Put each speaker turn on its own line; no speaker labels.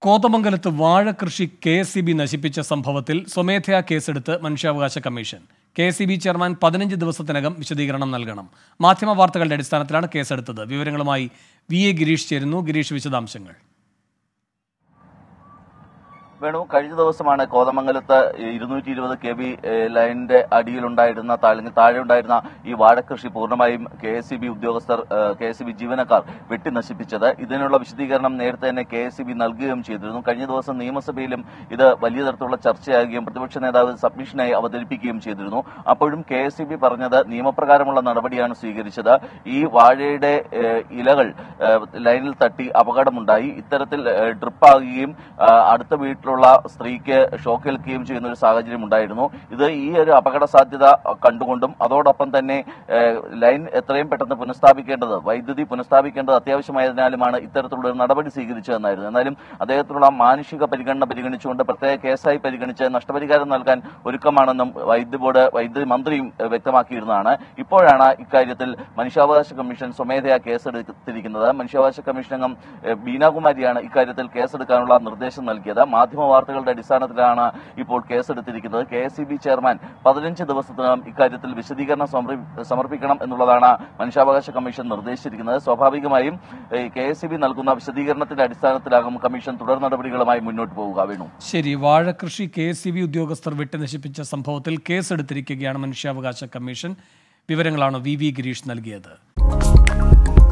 കോതമംഗലത്ത് വാഴകൃഷി K S C B നശിപ്പിച്ച സംഭവത്തിൽ സ്വമേധയാ കേസെടുത്ത് മനുഷ്യാവകാശ commission K S C B chairman പതിനഞ്ച് ദിവസത്തിനകം വിശദീകരണം നൽകണം മാധ്യമ വാർത്തകളുടെ അടിസ്ഥാനത്തിലാണ് കേസെടുത്തത് വിവരങ്ങളുമായി വി എ ഗിരീഷ് ചേരുന്നു ഗിരീഷ് വിശദാംശങ്ങൾ
വേണു കഴിഞ്ഞ ദിവസമാണ് കോതമംഗലത്ത് ഇരുന്നൂറ്റി ഇരുപത് കെ ബി ലൈനിന്റെ അടിയിലുണ്ടായിരുന്ന താഴെ താഴെ ഉണ്ടായിരുന്ന ഈ വാഴകൃഷി പൂർണ്ണമായും കെ എസ് സി ബി ഉദ്യോഗസ്ഥർ കെ എസ് സി ബി ജീവനക്കാർ വെട്ടി നശിപ്പിച്ചത് ഇതിനുള്ള വിശദീകരണം നേരത്തെ തന്നെ കെ എസ് സി ബി നൽകുകയും ചെയ്തിരുന്നു കഴിഞ്ഞ ദിവസം നിയമസഭയിലും ഇത് വലിയ തരത്തിലുള്ള ചർച്ചയാകുകയും പ്രതിപക്ഷ നേതാവ് സബ്മിഷനായി അവതരിപ്പിക്കുകയും ചെയ്തിരുന്നു അപ്പോഴും കെ എസ് സി ബി പറഞ്ഞത് നിയമപ്രകാരമുള്ള നടപടിയാണ് സ്വീകരിച്ചത് ഈ വാഴയുടെ ഏഹ്, ഇലകൾ ഏഹ്, ലൈനിൽ തട്ടി അപകടമുണ്ടായി ഇത്തരത്തിൽ ഏഹ്, ഡ്രിപ്പാകുകയും ആ, അടുത്ത വീട്ടിലുള്ള സ്ത്രീക്ക് ഷോക്കേൽക്കുകയും ചെയ്യുന്ന ഒരു സാഹചര്യം ഉണ്ടായിരുന്നു ഇത് ഈ ഒരു അപകട സാധ്യത കണ്ടുകൊണ്ടും അതോടൊപ്പം തന്നെ ഏഹ്, ലൈൻ എത്രയും പെട്ടെന്ന് പുനഃസ്ഥാപിക്കേണ്ടത് വൈദ്യുതി പുനഃസ്ഥാപിക്കേണ്ടത് അത്യാവശ്യമായതിനാലുമാണ് ഇത്തരത്തിലുള്ള ഒരു നടപടി സ്വീകരിച്ചതെന്നായിരുന്നു എന്നാലും അദ്ദേഹത്തിനുള്ള മാനുഷിക പരിഗണന പരിഗണിച്ചുകൊണ്ട് പ്രത്യേക കേസായി പരിഗണിച്ച് നഷ്ടപരിഹാരം നൽകാൻ ഒരുക്കമാണെന്നും വൈദ്യുതി ബോർഡ് വൈദ്യുതി മന്ത്രിയും ഏഹ്, വ്യക്തമാക്കിയിരുന്നതാണ് ഇപ്പോഴാണ് ഇക്കാര്യത്തിൽ മനുഷ്യാവകാശ കമ്മീഷൻ സ്വമേധയാ കേസെടുത്തിരിക്കുന്നത് മനുഷ്യാവകാശ കമ്മീഷൻ അംഗം ഏഹ്, ബീനാകുമാരിയാണ് ഇക്കാര്യത്തിൽ കേസെടുക്കാനുള്ള നിർദ്ദേശം നൽകിയത് മാധ്യമ വാർത്തകളുടെ അടിസ്ഥാനത്തിലാണ് ഇപ്പോൾ കേസെടുത്തിരിക്കുന്നത് K S C B chairman പതിനഞ്ച് ദിവസത്തിനകം ഇക്കാര്യത്തിൽ വിശദീകരണം സമർപ്പി- സമർപ്പിക്കണം എന്നുള്ളതാണ് മനുഷ്യാവകാശ കമ്മീഷൻ നിർദ്ദേശിച്ചിരിക്കുന്നത് സ്വാഭാവികമായും കെ എസ് സി ബി നൽകുന്ന വിശദീകരണത്തിന്റെ അടിസ്ഥാനത്തിലാകും കമ്മീഷൻ തുടർ നടപടികളുമായി മുന്നോട്ട് പോവുക വേണു
ശരി വാഴകൃഷി കെ എസ് സി ബി ഉദ്യോഗസ്ഥർ വെട്ടി നശിപ്പിച്ച സംഭവത്തിൽ കേസെടുത്തിരിക്കുകയാണ് മനുഷ്യാവകാശ കമ്മീഷൻ വിവരങ്ങളാണ് വി വി ഗിരീഷ് നൽകിയത്